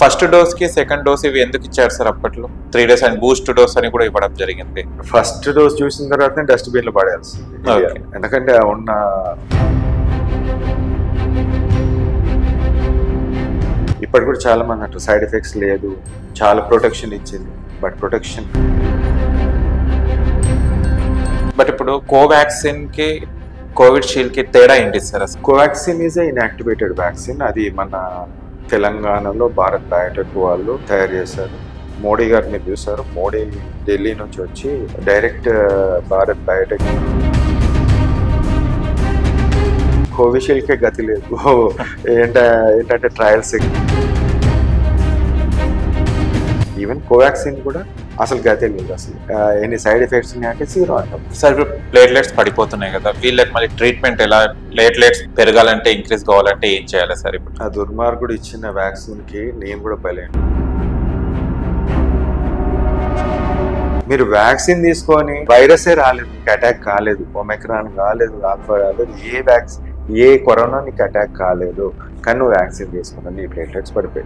First dose కి second dose ఇవి ఎందుకు ఇచ్చారు సార్ అప్పట్లో three days and boost dose అని కూడా ఇవ్వడం జరిగింది ఫస్ట్ డోస్ చూసిన తర్వాత డస్ట్బిన్ లో పడేయాల్సింది Okay. ఎందుకంటే ఉన్న ఇప్పటి కూడా చాలా మంది అంటారు సైడ్ ఎఫెక్ట్స్ లేదు చాలా ప్రొటెక్షన్ ఇచ్చింది బట్ ప్రొటెక్షన్ బట్ ఇప్పుడు కోవాక్సిన్ కి కోవిడ్ షీల్డ్ కి తేడా ఏంటి సార్ అసలు కోవాక్సిన్ ఈజ్ ఇన్యాక్టివేటెడ్ వ్యాక్సిన్ అది మన తెలంగాణలో భారత్ బయోటెక్ వాళ్ళు తయారు చేశారు మోడీ గారు మీరు చూసారు మోడీ ఢిల్లీ నుంచి వచ్చి డైరెక్ట్ భారత్ బయోటెక్ కోవిషీల్డ్కే గతి లేదు ఏంట ఏంటంటే ట్రయల్స్ ఈవెన్ కోవాక్సిన్ కూడా అసలు గతి లేదు అసలు ఎన్ని సైడ్ ఎఫెక్ట్స్ ఉన్నాయంటే జీరో అంటాం సార్ ఇప్పుడు ప్లేట్లెట్స్ పడిపోతున్నాయి కదా వీళ్ళకి మళ్ళీ ట్రీట్మెంట్ ఎలా ప్లేట్లెట్స్ పెరగాలంటే ఇంక్రీజ్ కావాలంటే ఏం చేయాలి సార్ ఇప్పుడు ఆ దుర్మార్గుడు ఇచ్చిన వ్యాక్సిన్ కి నేను కూడా బలేను మీరు వ్యాక్సిన్ తీసుకొని వైరసే రాలేదు మీకు అటాక్ కాలేదు ఒమెక్రాన్ కాలేదు ఆల్ఫా రాలేదు ఏ వ్యాక్సిన్ ఏ కరోనా నీకు అటాక్ కాలేదు కానీ నువ్వు వ్యాక్సిన్ తీసుకున్నావు నీ ప్లేట్లెట్స్ పడిపోయి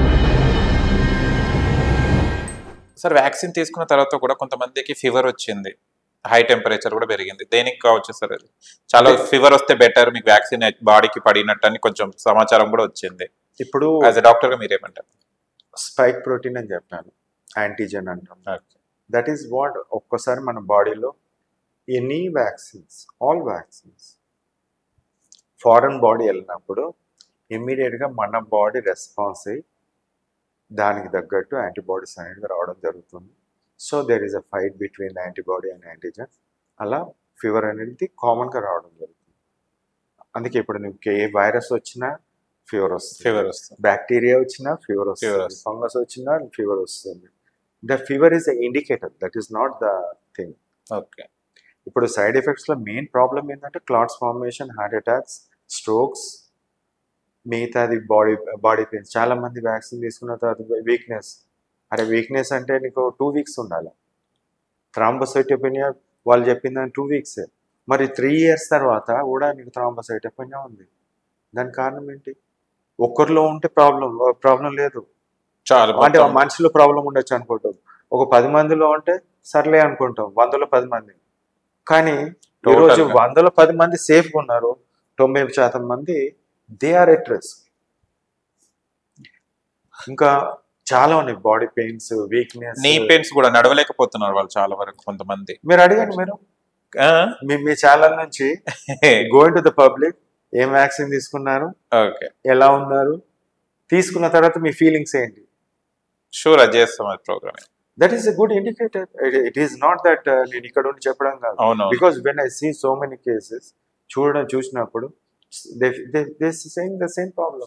సార్ వ్యాక్సిన్ తీసుకున్న తర్వాత కూడా కొంతమందికి ఫీవర్ వచ్చింది హై టెంపరేచర్ కూడా పెరిగింది దేనికి కావచ్చు సార్ అది చాలా ఫీవర్ వస్తే బెటర్ మీకు వ్యాక్సిన్ బాడీకి పడినట్టు అని కొంచెం సమాచారం కూడా వచ్చింది ఇప్పుడు యాజ్ ఎ డాక్టర్ గా మీరేమంటారు స్పైక్ ప్రోటీన్ అని చెప్పాను యాంటీజెన్ అంటాం దట్ ఈస్ వాట్ ఒక్కసారి మన బాడీలో any vaccines all vaccines foreign body వెళ్ళినప్పుడు ఇమ్మీడియట్గా మన బాడీ రెస్పాన్స్ అయ్యి దానికి తగ్గట్టు యాంటీబాడీస్ అనేది రావడం జరుగుతుంది so there is a fight between antibody and antigen అలా ఫీవర్ అనేది కామన్గా రావడం జరుగుతుంది అందుకే ఇప్పుడు నీకు ఏ వైరస్ వచ్చినా ఫీవర్ వస్తుంది ఫీవర్ వస్తుంది బ్యాక్టీరియా వచ్చినా ఫీవర్ Fever వస్తుంది వస్తుంది. ఫంగస్ వచ్చినా ఫీవర్ వస్తుంది the fever is indicator that is not the thing okay ఇప్పుడు సైడ్ ఎఫెక్ట్స్ లో మెయిన్ ప్రాబ్లం ఏంటంటే clots formation heart attacks strokes మిగతాది బాడీ బాడీ పెయిన్స్ చాలా మంది వ్యాక్సిన్ తీసుకున్న తర్వాత వీక్నెస్ అరే వీక్నెస్ అంటే నీకు టూ వీక్స్ ఉండాలి థ్రాంబోసైటోపెనియా వాళ్ళు చెప్పిందని టూ వీక్స్ మరి త్రీ ఇయర్స్ తర్వాత కూడా నీకు థ్రాంబోసైటోపెనియా ఉంది దానికి కారణం ఏంటి ఒక్కరిలో ఉంటే ప్రాబ్లం ప్రాబ్లం లేదు చాలా అంటే మొత్తం మనిషిలో ప్రాబ్లం ఉండొచ్చు అనుకుంటాం ఒక పది మందిలో ఉంటే సర్లే అనుకుంటాం వందలో పది మంది కానీ Total ఈరోజు గా. వందలో పది మంది సేఫ్గా ఉన్నారు తొంభై శాతం మంది దే ఆర్ ఎట్ రిస్క్ ఇంకా చాలా ఉన్నాయి body pains weakness knee pains కూడా నడవలేకపోతున్నారు వాళ్ళు చాలా వరకు కొంతమంది మీరు అడగండి మీరు ఆ? మీ మీ ఛానల్ నుంచి గోయింగ్ టు ద పబ్లిక్ ఏం వ్యాక్సిన్ తీసుకున్నారు ఓకే ఎలా ఉన్నారు తీసుకున్న తర్వాత మీ ఫీలింగ్స్ ఏంటి షూర్ అది చేస్తాం అది programme that is a good indicator it is not that నేను ఇక్కడ ఉండి చెప్పడం కాదు అవును because when I see so many cases చూడడం చూసినప్పుడు same the same problem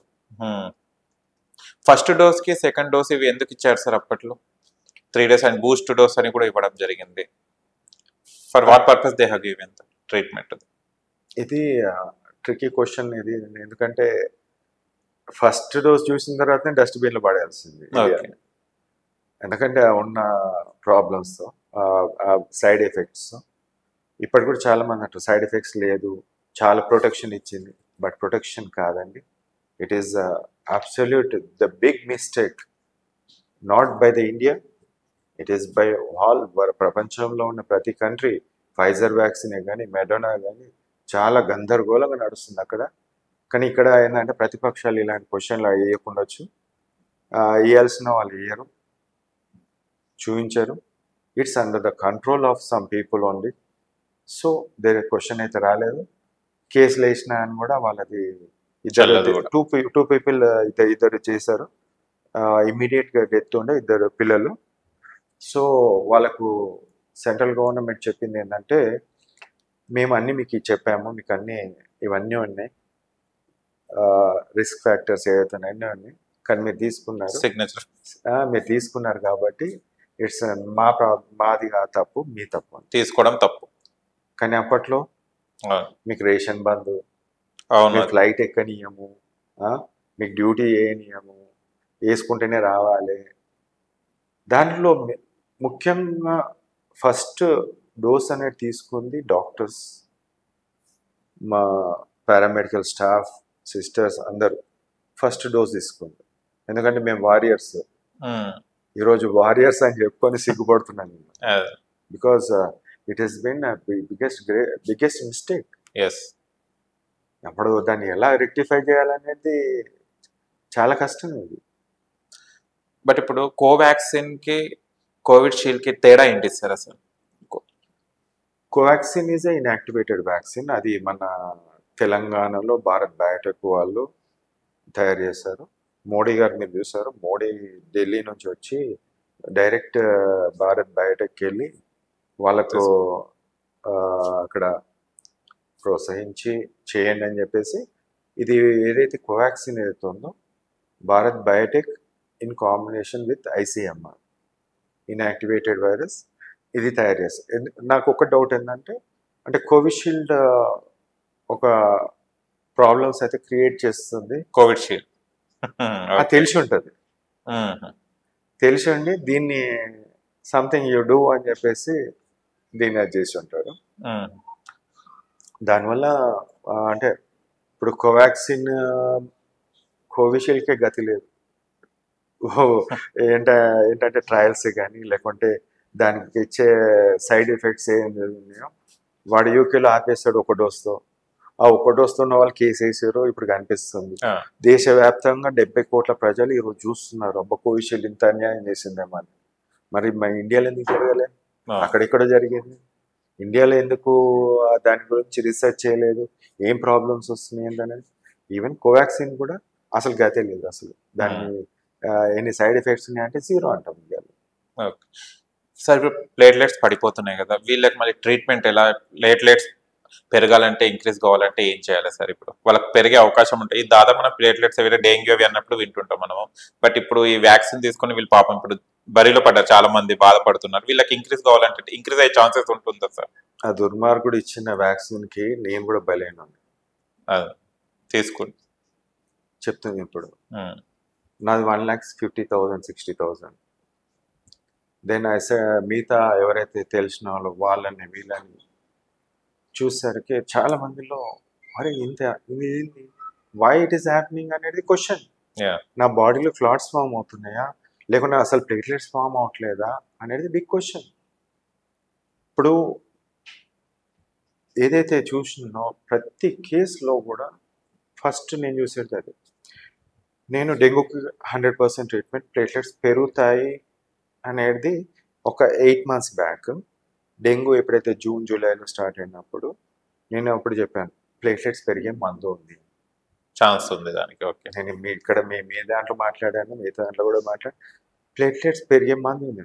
first dose కి సెకండ్ డోస్ ఇవి ఎందుకు ఇచ్చారు సార్ అప్పట్లో three days and boost dose అని కూడా ఇవ్వడం జరిగింది for what purpose they have given treatment ఇది ట్రికీ క్వశ్చన్ ఇది ఎందుకంటే ఫస్ట్ డోస్ చూసిన తర్వాత డస్ట్బిన్ లో పడేయాల్సింది Okay. ఎందుకంటే ఉన్న ప్రాబ్లమ్స్తో సైడ్ ఎఫెక్ట్స్ ఇప్పటి కూడా చాలా మంది అంటారు సైడ్ ఎఫెక్ట్స్ లేదు చాలా ప్రొటెక్షన్ ఇచ్చింది బట్ ప్రొటెక్షన్ కాదండి it is absolute the big mistake not by the India it is by all ప్రపంచంలో ఉన్న ప్రతి కంట్రీ ఫైజర్ వ్యాక్సినే కానీ మెడోనా కానీ చాలా గందరగోళంగా నడుస్తుంది అక్కడ కానీ ఇక్కడ ఏంటంటే ప్రతిపక్షాలు ఇలాంటి క్వశ్చన్లు వేయకుండొచ్చు వేయాల్సిన వాళ్ళు వేయరు చూపించారు it's under the control of some people only so there question అయితే రాలేదు కేసులు వేసిన అని కూడా వాళ్ళది చెల్లదు ఇద్దరు కూడా. టూ టూ పీపుల్ ఇద్దరు ఇద్దరు చేశారు ఇమ్మీడియట్ గా డెత్ ఉండే ఇద్దరు పిల్లలు సో వాళ్ళకు సెంట్రల్ గవర్నమెంట్ చెప్పింది ఏంటంటే మేము అన్ని మీకు చెప్పాము మీకు అన్ని ఇవన్నీ ఉన్నాయి రిస్క్ ఫ్యాక్టర్స్ ఏవైతే ఉన్నాయో అన్నీ ఉన్నాయి కానీ మీరు తీసుకున్నారు సిగ్నేచర్ ఆ, మీరు తీసుకున్నారు కాబట్టి ఇట్స్ మా ప్రా- మాది కాదు తప్పు మీ తప్పు అని. తీసుకోవడం తప్పు కానీ అప్పట్లో అవును. మీకు రేషన్ బంద్ అవును మీకు ఫ్లైట్ ఎక్కనియము ఆ, మీకు డ్యూటీ చేయనియము వేసుకుంటేనే రావాలి దాంట్లో మి- ముఖ్యంగా ఫస్ట్ డోస్ అనేది తీసుకుంది డాక్టర్స్ మా పారామెడికల్ స్టాఫ్ సిస్టర్స్ అందరూ ఫస్ట్ డోస్ తీసుకుంది ఎందుకంటే మేము వారియర్స్ ఉమ్, ఈరోజు వారియర్స్ అని చెప్పుకొని సిగ్గుపడుతున్నాను నేను అదే because it has been biggest grey biggest mistake yes అప్పుడు దాన్ని ఎలా రెక్టిఫై చేయాలనేది చాలా కష్టం ఇది బట్ ఇప్పుడు కోవాక్సిన్ కి కోవిడ్ షీల్డ్ కి తేడా ఏంటి సార్ అసలు కోవాక్సిన్ ఈజ్ ఇన్యాక్టివేటెడ్ వ్యాక్సిన్ అది మన తెలంగాణలో భారత్ బయోటెక్ వాళ్ళు తయారు చేశారు మోడీ గారు మీరు చూసారు మోడీ ఢిల్లీ నుంచి వచ్చి డైరెక్ట్ భారత్ బయోటెక్ వెళ్ళి వాళ్ళకు ఆ, అక్కడ ప్రోత్సహించి చేయండి అని చెప్పేసి ఇది ఏదైతే కోవాక్సిన్ ఏదైతే ఉందో Bharat Biotech in combination with ICMR inactivated virus ఇది తయారు చేస్తారు ఎందు- నాకు ఒక డౌట్ ఏంటంటే అంటే కోవిషీల్డ్ ఒక ప్రాబ్లమ్స్ అయితే క్రియేట్ చేస్తుంది కోవిడ్ షీల్డ్ అది తెలిసి ఉంటుంది తెలిసి ఉండి దీన్ని సంథింగ్ యూ డూ అని చెప్పేసి దీన్ని అది చేసి ఉంటాడు దానివల్ల ఆ, అంటే ఇప్పుడు కోవాక్సిన్ కోవిషీల్డ్కే గతి లేదు ఓ, ఏంట ఏంటంటే ట్రయల్స్ కానీ లేకుంటే దానికి ఇచ్చే సైడ్ ఎఫెక్ట్స్ ఏం ఉన్నాయో వాడు యూకేలో ఆపేస్తాడు ఒక డోస్తో ఆ ఒక డోస్తో ఉన్న వాళ్ళు కేసు వేసారు ఇప్పుడు కనిపిస్తుంది దేశవ్యాప్తంగా డెబ్బై కోట్ల ప్రజలు ఈరోజు చూస్తున్నారు అబ్బా కోవిషీల్డ్ ఇంత అన్యాయం చేసిందేమో అని మరి మా ఇండియాలో ఎందుకు జరగలే అక్కడిక్కడ జరిగింది ఇండియాలో ఎందుకు ఆ దాని గురించి రీసెర్చ్ చేయలేదు ఏం ప్రాబ్లమ్స్ వస్తున్నాయి ఏంటనేది ఈవెన్ కోవాక్సిన్ కూడా అసలు గతే లేదు అసలు దాన్ని ఆ, ఎన్ని సైడ్ ఎఫెక్ట్స్ ఉన్నాయంటే జీరో అంటాం ఇండియాలో సార్ ఇప్పుడు ప్లేట్లెట్స్ పడిపోతున్నాయి కదా వీళ్ళకి మళ్ళీ ట్రీట్మెంట్ ఎలా ప్లేట్లెట్స్ పెరగాలంటే ఇంక్రీజ్ కావాలంటే ఏం చేయాలి సార్ ఇప్పుడు వాళ్ళకి పెరిగే అవకాశం ఉంటాయి ఈ దాదాపు మన ప్లేట్లెట్స్ వేరే డెంగ్యూ అవి అన్నప్పుడు వింటుంటాం మనము బట్ ఇప్పుడు ఈ వ్యాక్సిన్ తీసుకొని వీళ్ళు పాపం ఇప్పుడు బరిలో పడ్డారు చాలా మంది బాధపడుతున్నారు వీళ్ళకి ఇంక్రీజ్ కావాలంటే ఇంక్రీజ్ అయ్యే ఛాన్సెస్ ఉంటుందా సార్ ఆ దుర్మార్గుడు ఇచ్చిన వ్యాక్సిన్ కి నేను కూడా బలైన అది తీసుకుని చెప్తుంది ఇప్పుడు నాది one lakhs fifty thousand sixty thousand then ఐసే మిగతా ఎవరైతే తెలిసిన వాళ్ళు వాళ్ళని వీళ్ళని చూసరికి చాలా మందిలో అరే ఇంత ఇది ఏంది వై ఇట్ ఈస్ హ్యాపెనింగ్ అనేది క్వశ్చన్ Yeah. నా బాడీలో క్లాట్స్ ఫామ్ అవుతున్నాయా లేకుంటే అసలు ప్లేట్లెట్స్ ఫామ్ అవట్లేదా అనేది బిగ్ క్వశ్చన్ ఇప్పుడు ఏదైతే చూసినో ప్రతి కేసులో కూడా ఫస్ట్ నేను చూసేది అది నేను డెంగ్యూకి హండ్రెడ్ పర్సెంట్ ట్రీట్మెంట్ ప్లేట్లెట్స్ పెరుగుతాయి అనేది ఒక ఎయిట్ మంత్స్ బ్యాక్ డెంగ్యూ ఎప్పుడైతే జూన్ జూలైలో స్టార్ట్ అయినప్పుడు నేను అప్పుడు చెప్పాను ప్లేట్లెట్స్ పెరిగే మందు ఉంది ఛాన్స్ ఉంది దానికి ఓకే నేను మీ ఇక్కడ మీ మీ దాంట్లో మాట్లాడాను మీ దాంట్లో కూడా మాట్లాడాను ప్లేట్లెట్స్ పెరిగే మంది ఉంది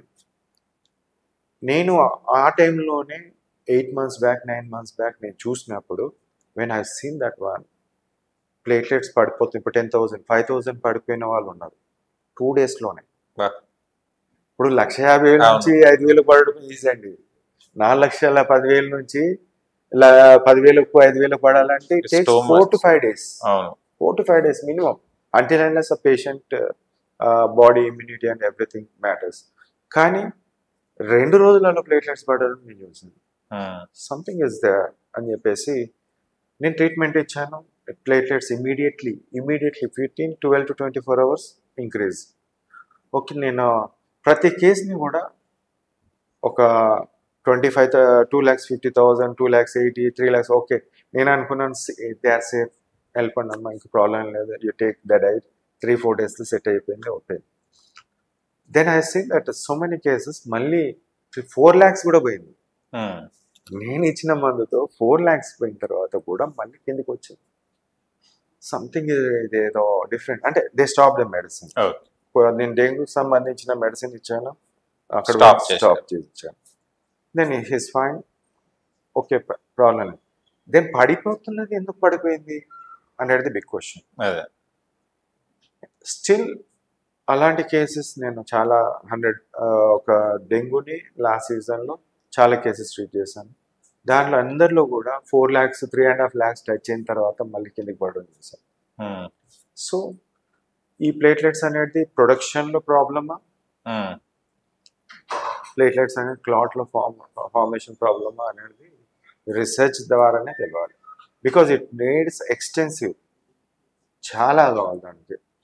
నేను ఆ- ఆ టైంలోనే eight months back nine months back నేను చూసినప్పుడు when I seen that one platelets పడిపోతుంది ఇప్పుడు టెన్ థౌసండ్ ఫైవ్ థౌసండ్ పడిపోయిన వాళ్ళు ఉన్నారు టూ డేస్లోనే బా. ఇప్పుడు లక్ష యాభై వేల అవును. నుంచి ఐదు వేలు పడడం ఈజీ అండి నాలుగు లక్షల పదివేల నుంచి ఇలా పదివేలకు ఐదు వేలకు పడాలంటే It's too four to much. Five days అవును four to five days minimum until unless a patient body immunity and everything matters కానీ రెండు రోజులలో ప్లేట్లెట్స్ పడడం నేను చూసాను ఉమ్, సంథింగ్ ఇస్ ద అని చెప్పేసి నేను ట్రీట్మెంట్ ఇచ్చాను platelets immediately immediately fifteen twelve to twenty four hours increase okay నేను ప్రతి కేసుని కూడా ఒక twenty five two lakhs fifty thousand two lakhs eighty three lakhs okay నేను అనుకున్నాను దే ఆర్ సేఫ్ హెల్ప్ అండి అమ్మా ఇంక ప్రాబ్లం లేదు you take the diet three four డేస్లో సెట్ అయిపోయింది okay then I see that so many cases మళ్ళీ ఫోర్ ల్యాక్స్ కూడా పోయింది ఉమ్, నేను ఇచ్చిన మందుతో ఫోర్ ల్యాక్స్ పోయిన తర్వాత కూడా మళ్ళీ కిందికి వచ్చింది సంథింగ్ ఇదేదో డిఫరెంట్ అంటే they stop the medicine Okay. నేను డెంగ్యూకి సంబంధించిన మెడిసిన్ ఇచ్చాను అక్కడ Stop స్టాప్ చేసి ఇచ్చాను then he's fine okay problem లేదు దెన్ పడిపోతున్నది ఎందుకు పడిపోయింది అనేది బిగ్ క్వశ్చన్ అదే స్టిల్ అలాంటి కేసెస్ నేను చాలా హండ్రెడ్ ఒక డెంగ్యూని లాస్ట్ సీజన్లో చాలా కేసెస్ ట్రీట్ చేశాను దాంట్లో అందరిలో కూడా four lakhs three and half lakhs touch అయిన తర్వాత మళ్ళీ కిందకి పడడం చేశాను ఉమ్, సో ఈ ప్లేట్లెట్స్ అనేది ప్రొడక్షన్లో ప్రాబ్లమా ఉమ్, ప్లేట్లెట్స్ అనేది క్లాట్లో ఫార్మ్ ఫార్మేషన్ ప్రాబ్లమా అనేది రీసెర్చ్ ద్వారానే తెలియాలి బికాజ్ ఇట్ నీడ్స్ ఎక్స్టెన్సివ్ చాలా కావాలి దానికి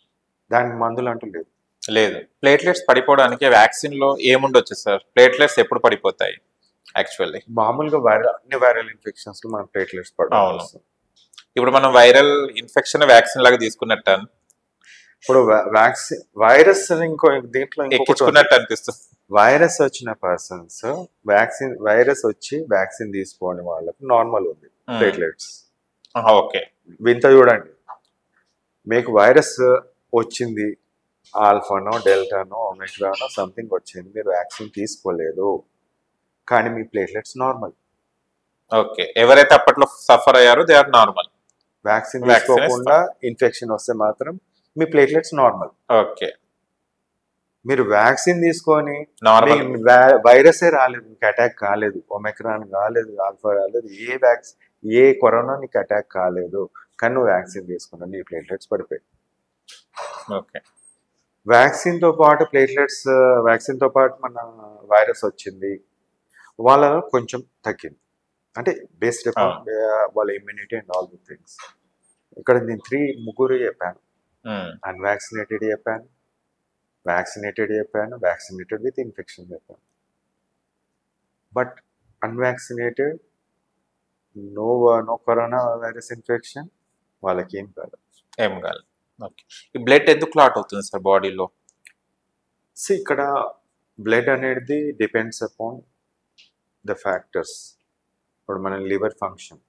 దానికి మందులు అంటూ లేదు లేదు ప్లేట్లెట్స్ పడిపోవడానికి వ్యాక్సిన్ లో ఏముండొచ్చు సార్ ప్లేట్లెట్స్ ఎప్పుడు పడిపోతాయి యాక్చువల్లీ మామూలుగా వైరల్ అన్ని వైరల్ ఇన్ఫెక్షన్స్ లో మనం ప్లేట్లెట్స్ అవును. పడడం ఇప్పుడు మనం వైరల్ ఇన్ఫెక్షన్ వ్యాక్సిన్ లాగా తీసుకున్నట్టు అన్- ఇప్పుడు వ్యాక్సిన్ వైరస్ ఇంకో దీంట్లో ఇంకొకటి ఉంది. ఎక్కించుకున్నట్టు అనిపిస్తుంది వైరస్ వచ్చిన పర్సన్స్ వ్యాక్సిన్ వైరస్ వచ్చి వ్యాక్సిన్ తీసుకోని వాళ్ళకి నార్మల్ ఉంది ప్లేట్లెట్స్ ఓకే వింత చూడండి మీకు వైరస్ వచ్చింది ఆల్ఫానో డెల్టానో ఒమెగ్రానో సంథింగ్ వచ్చింది మీరు వ్యాక్సిన్ తీసుకోలేదు కానీ మీ ప్లేట్లెట్స్ నార్మల్ ఓకే ఎవరైతే అప్పట్లో సఫర్ అయ్యారో they are normal vaccine Vaccine is తీసుకోకుండా ఇన్ఫెక్షన్ వస్తే మాత్రం మీ ప్లేట్లెట్స్ నార్మల్ ఓకే మీరు వ్యాక్సిన్ తీసుకొని నార్మల్ మీకు వై- వైరసే రాలేదు మీకు అటాక్ కాలేదు ఒమెక్రాన్ కాలేదు ఆల్ఫా కాలేదు ఏ వ్యాక్సిన్ ఏ కరోనా నీకు అటాక్ కాలేదు కానీ నువ్వు వ్యాక్సిన్ తీసుకున్నావు నీ ప్లేట్లెట్స్ పడిపోయి ఓకే వ్యాక్సిన్ తో పాటు ప్లేట్లెట్స్ వ్యాక్సిన్ తో పాటు మన వైరస్ వచ్చింది వాళ్ళలో కొంచెం తగ్గింది అంటే బేస్డ్ వాళ్ళ immunity and all the things ఇక్కడ నేను త్రీ ముగ్గురు చెప్పాను అన్వాక్సినేటెడ్ చెప్పాను వ్యాక్సినేటెడ్ చెప్పాను వ్యాక్సినేటెడ్ విత్ ఇన్ఫెక్షన్ చెప్పాను but unvaccinated no no corona virus infection వాళ్ళకి ఏం కాదు ఏం కాదు ఓకే ఈ బ్లడ్ ఎందుకు క్లాట్ అవుతుంది సార్ బాడీలో సో ఇక్కడ బ్లడ్ అనేది డిపెండ్స్ అపాన్ ద ఫ్యాక్టర్స్ ఇప్పుడు మన లివర్ ఫంక్షన్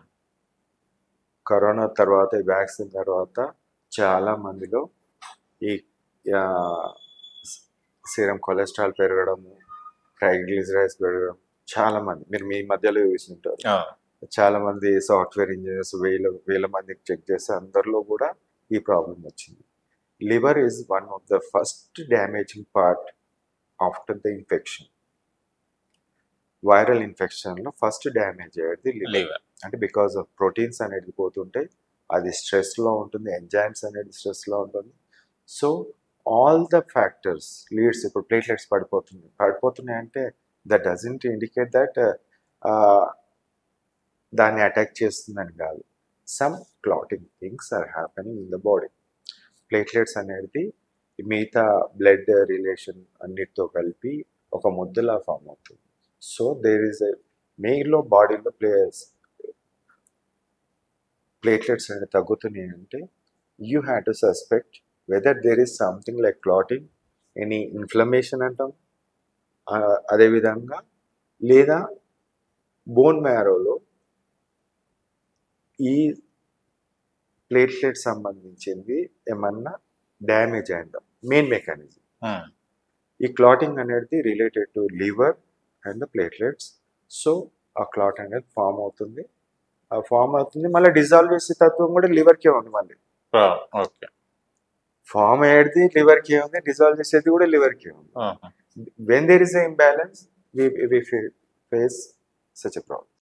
కరోనా తర్వాత ఈ వ్యాక్సిన్ తర్వాత చాలా మందిలో ఈ సీరం కొలెస్ట్రాల్ పెరగడము ట్రైగ్లిజరైడ్స్ పెరగడం చాలా మంది మీరు మీ మధ్యలో చూసింటారు చాలా మంది సాఫ్ట్వేర్ ఇంజనీర్స్ వేల వేల మందికి చెక్ చేస్తే అందరిలో కూడా ఈ ప్రాబ్లం వచ్చింది liver is one of the first damaging part after the infection viral ఇన్ఫెక్షన్లో ఫస్ట్ డ్యామేజ్ అయ్యేది లివర్ లివర్ అంటే బికాస్ ఆఫ్ ప్రోటీన్స్ అనేది పోతుంటే అది స్ట్రెస్లో ఉంటుంది ఎంజైమ్స్ అనేది స్ట్రెస్లో ఉంటుంది so all the factors leads ఇప్పుడు ప్లేట్లెట్స్ పడిపోతుంది పడిపోతున్నాయి అంటే దట్ డజంట్ ఇండికేట్ దట్ దాన్ని అటాక్ చేస్తుందని కాదు some clotting things are happening in the body platelets అనేది మిగతా బ్లడ్ రిలేషన్ అన్నిటితో కలిపి ఒక ముద్దలా ఫామ్ అవుతుంది సో దేర్ ఇస్ ఎ మెయిన్లో బాడీలో ప్లేయర్స్ ప్లేట్లెట్స్ అనేవి తగ్గుతున్నాయి అంటే you have to suspect whether there is something like clotting any inflammation అంటాం ఆ, అదేవిధంగా లేదా బోన్ మ్యారోలో ఈ ప్లేట్లెట్ సంబంధించింది ఏమన్నా డ్యామేజ్ అయిందా మెయిన్ మెకానిజం ఈ క్లాటింగ్ అనేది related to liver and the platelets so ఆ క్లాట్ అనేది ఫామ్ అవుతుంది ఆ ఫామ్ అవుతుంది మళ్ళీ డిజాల్వ్ చేసే తత్వం కూడా లివర్కే ఉంది మళ్ళీ ఓకే ఫామ్ అయ్యేది లివర్కే ఉంది డిజాల్వ్ చేసేది కూడా లివర్కే ఉంది when there is a imbalance we face such a problem